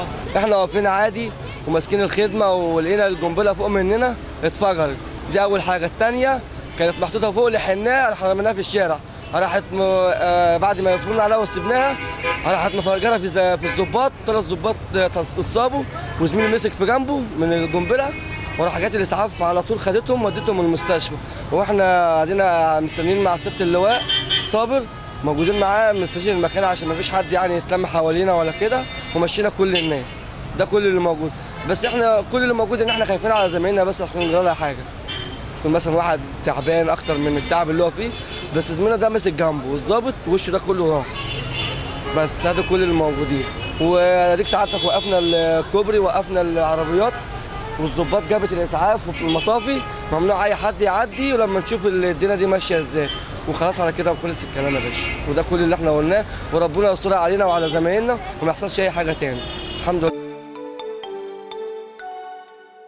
احنا واقفين عادي وماسكين الخدمه ولقينا القنبله فوق مننا اتفجرت دي اول حاجه الثانيه كانت محطوطه فوق لحناها راح رميناها في الشارع راحت م... آه بعد ما يفرنا عليها وسبناها راحت مفرجره في ز- في الظباط ثلاث ظباط آه، تص- اتصابوا وزميلي مسك في جنبه من القنبله وراح جات الاسعاف على طول خدتهم وديتهم المستشفى واحنا قاعدين مستنيين مع ست اللواء صابر موجودين معاه مستشير المكان عشان ما فيش حد يعني يتلم حوالينا ولا كده ومشينا كل الناس ده كل اللي موجود بس احنا كل اللي موجود ان احنا خايفين على زمايلنا بس عشان يجرى لها حاجه يكون مثلا واحد تعبان اكتر من التعب اللي هو فيه بس زميلنا ده مسك جنبه والظابط وشه ده كله راح بس هذا كل الموجودين واديك ساعتك وقفنا الكوبري وقفنا العربيات والظباط جابت الاسعاف وفي المطافي ممنوع اي حد يعدي ولما نشوف الدنيا دي ماشيه ازاي وخلاص على كده وخلص الكلام يا باشا وده كل اللي احنا قلناه وربنا يستر علينا وعلى زمايلنا وما يحصلش اي حاجه تاني الحمد لله